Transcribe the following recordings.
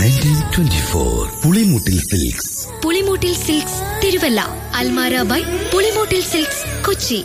nineteen twenty four Pulimoottil silks Pulimoottil silks Thiruvalla Almara by Pulimoottil silks Kochi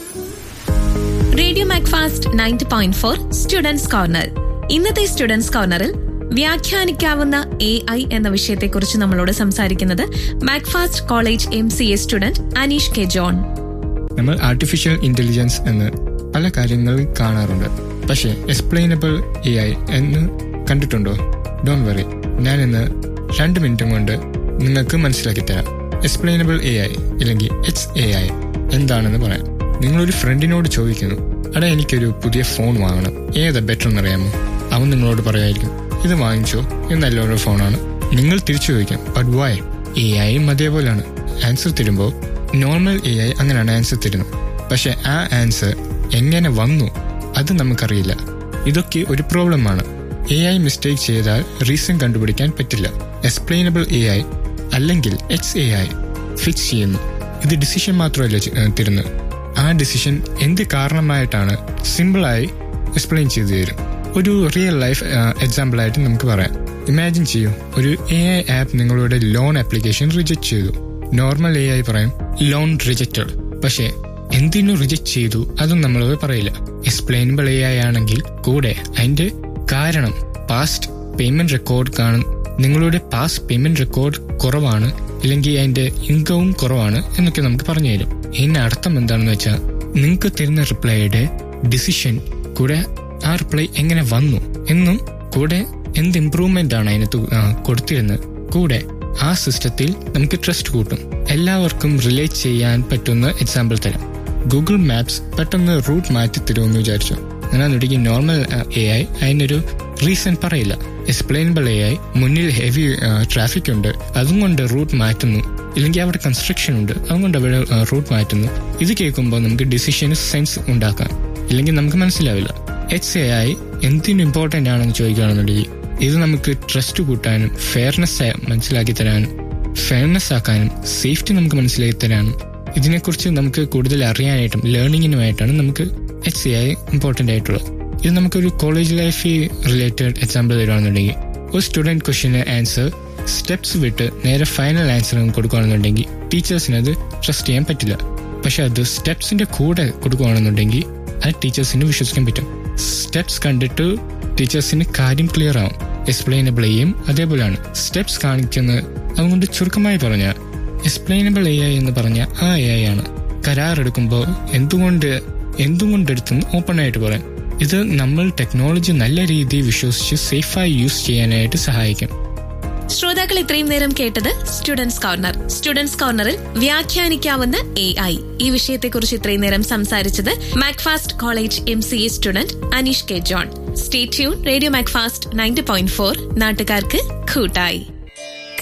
radio Macfast ninety point four students corner ഇന്നത്തെ students കോർണറിൽ വ്യാഖ്യാനിക്കാവുന്ന A I എന്ന വിഷയത്തെക്കുറിച്ച് നമ്മളോട് സംസാരിക്കുന്നത് Macfast college M C A student Aneesh K John നമ്മൾ ആർട്ടിഫിഷ്യൽ ഇന്റലിജൻസ് എന്ന് പല കാര്യങ്ങൾ കാണാറുണ്ട് പക്ഷേ എക്സ്പ്ലെയിനബിൾ എ ഐ എന്ന് കണ്ടിട്ടുണ്ടോ ഡോൺ വറി ഞാൻ ഇന്ന് രണ്ട് മിനിറ്റും കൊണ്ട് നിങ്ങൾക്ക് മനസ്സിലാക്കി തരാം എക്സ്പ്ലെയിനബിൾ എ ഐ ഇല്ലെങ്കിൽ എച്ച് എ ഐ എന്താണെന്ന് പറയാം നിങ്ങളൊരു ഫ്രണ്ടിനോട് ചോദിക്കുന്നു അടാ എനിക്കൊരു പുതിയ ഫോൺ വാങ്ങണം ഏതാ ബെറ്റർ എന്നറിയാമോ അവൻ നിങ്ങളോട് പറയായിരിക്കും ഇത് വാങ്ങിച്ചോ ഇത് നല്ലൊരു ഫോണാണ് നിങ്ങൾ തിരിച്ചു ചോദിക്കാം ബട്ട് വൈ എ ഐയും അതേപോലെയാണ് ആൻസർ തരുമ്പോൾ നോർമൽ എ ഐ അങ്ങനെയാണ് ആൻസർ തരുന്നത് പക്ഷെ ആ ആൻസർ എങ്ങനെ വന്നു അത് നമുക്കറിയില്ല ഇതൊക്കെ ഒരു പ്രോബ്ലമാണ് എ ഐ മിസ്റ്റേക്ക് ചെയ്താൽ റീസൺ കണ്ടുപിടിക്കാൻ പറ്റില്ല എക്സ്പ്ലെയിനബിൾ എ ഐ അല്ലെങ്കിൽ എക്സ് എ ഐ ഫിക്സ് ചെയ്യുന്നു ഇത് ഡിസിഷൻ മാത്രമല്ല ചെ- ഏഹ് തരുന്നത് ആ ഡിസിഷൻ എന്ത് കാരണമായിട്ടാണ് സിമ്പിളായി എക്സ്പ്ലെയിൻ ചെയ്തു തരും ഒരു റിയൽ ലൈഫ് എക്സാമ്പിൾ ആയിട്ട് നമുക്ക് പറയാം ഇമാജിൻ ചെയ്യൂ ഒരു എ ഐ ആപ്പ് നിങ്ങളുടെ ലോൺ ആപ്ലിക്കേഷൻ റിജക്ട് ചെയ്തു നോർമൽ എ ഐ പറയും ലോൺ റിജക്റ്റഡ് പക്ഷേ എന്തിനു റിജക്ട് ചെയ്തു അതും നമ്മളത് പറയില്ല എക്സ്പ്ലെയിനബിൾ എ ഐ ആണെങ്കിൽ കൂടെ അതിന്റെ കാരണം പാസ്റ്റ് പേയ്മെന്റ് റെക്കോർഡ് കാണും നിങ്ങളുടെ പാസ്റ്റ് പേയ്മെന്റ് റെക്കോർഡ് കുറവാണ് ഇല്ലെങ്കിൽ അതിന്റെ ഇൻകവും കുറവാണ് എന്നൊക്കെ നമുക്ക് പറഞ്ഞു തരും ഇതിന്റെ അർത്ഥം എന്താണെന്ന് വെച്ചാൽ നിങ്ങൾക്ക് തരുന്ന റിപ്ലൈയുടെ ഡിസിഷൻ കൂടെ ആ റിപ്ലൈ എങ്ങനെ വന്നു എന്നും കൂടെ എന്ത് ഇംപ്രൂവ്മെന്റ് ആണ് അതിനകത്ത് ആ, കൊടുത്തിരുന്നത് കൂടെ ആ സിസ്റ്റത്തിൽ നമുക്ക് ട്രസ്റ്റ് കൂട്ടും എല്ലാവർക്കും റിലേറ്റ് ചെയ്യാൻ പറ്റുന്ന എക്സാമ്പിൾ തരാം ഗൂഗിൾ മാപ്സ് പെട്ടെന്ന് റൂട്ട് മാറ്റി തരുമെന്ന് വിചാരിച്ചു ഞാനൊരിക്കൽ നോർമൽ എ ഐ അതിനൊരു റീസൺ പറയില്ല എക്സ്പ്ലെയിനബിൾ എ ഐ മുന്നിൽ ഹെവി ട്രാഫിക് ഉണ്ട് അതുകൊണ്ട് റൂട്ട് മാറ്റുന്നു ഇല്ലെങ്കിൽ അവിടെ കൺസ്ട്രക്ഷൻ ഉണ്ട് അതുകൊണ്ട് അവിടെ റൂട്ട് മാറ്റുന്നു ഇത് കേൾക്കുമ്പോൾ നമുക്ക് ഡിസിഷന് സെൻസ് ഉണ്ടാക്കാം ഇല്ലെങ്കിൽ നമുക്ക് മനസ്സിലാവില്ല എച്ച് എ ഐ എന്തിനു ഇമ്പോർട്ടന്റ് ആണെന്ന് ചോദിക്കുകയാണെന്നുണ്ടെങ്കിൽ ഇത് നമുക്ക് ട്രസ്റ്റ് കൂട്ടാനും ഫെയർനെസ് മനസ്സിലാക്കി തരാനും ഫെയർനെസ് ആക്കാനും സേഫ്റ്റി നമുക്ക് മനസ്സിലാക്കി തരാനും ഇതിനെക്കുറിച്ച് നമുക്ക് കൂടുതൽ അറിയാനായിട്ടും ലേണിങ്ങിനുമായിട്ടാണ് നമുക്ക് എച്ച് സി ഐ ഇമ്പോർട്ടന്റ് ആയിട്ടുള്ളത് ഇത് നമുക്കൊരു കോളേജ് ലൈഫ് റിലേറ്റഡ് എക്സാമ്പിൾ തരുവാണെന്നുണ്ടെങ്കിൽ ഒരു സ്റ്റുഡന്റ് ക്വസ്റ്റിന് ആൻസർ സ്റ്റെപ്സ് വിട്ട് നേരെ ഫൈനൽ ആൻസർ കൊടുക്കുകയാണെന്നുണ്ടെങ്കിൽ ടീച്ചേഴ്സിന് അത് ട്രസ്റ്റ് ചെയ്യാൻ പറ്റില്ല പക്ഷെ അത് സ്റ്റെപ്സിന്റെ കൂടെ കൊടുക്കുകയാണെന്നുണ്ടെങ്കിൽ അത് ടീച്ചേഴ്സിന് വിശ്വസിക്കാൻ പറ്റും സ്റ്റെപ്സ് കണ്ടിട്ട് ടീച്ചേഴ്സിന് കാര്യം ക്ലിയർ ആവും എക്സ്പ്ലെയിനബിൾ ചെയ്യും അതേപോലെയാണ് സ്റ്റെപ്സ് കാണിക്കുന്നത് അതുകൊണ്ട് ചുരുക്കമായി പറഞ്ഞാൽ എക്സ്പ്ലെയിനബിൾ എ ഐ എന്ന് പറഞ്ഞ ആ എ ഐ ആണ് കരാർ എടുക്കുമ്പോൾ എന്തുകൊണ്ട് എന്തുകൊണ്ടെടുത്തെന്ന് ഓപ്പൺ ആയിട്ട് പറയാം ഇത് നമ്മൾ ടെക്നോളജി നല്ല രീതിയിൽ വിശ്വസിച്ച് സേഫായി യൂസ് ചെയ്യാനായിട്ട് സഹായിക്കും ശ്രോതാക്കൾ ഇത്രയും നേരം കേട്ടത് സ്റ്റുഡൻസ് കോർണർ സ്റ്റുഡൻസ് കോർണറിൽ വ്യാഖ്യാനിക്കാവുന്ന എ ഐ ഈ വിഷയത്തെക്കുറിച്ച് ഇത്രയും നേരം സംസാരിച്ചത് Macfast college M C A student Aneesh K John stay tune radio Macfast ninety point four നാട്ടുകാർക്ക് കൂട്ടായി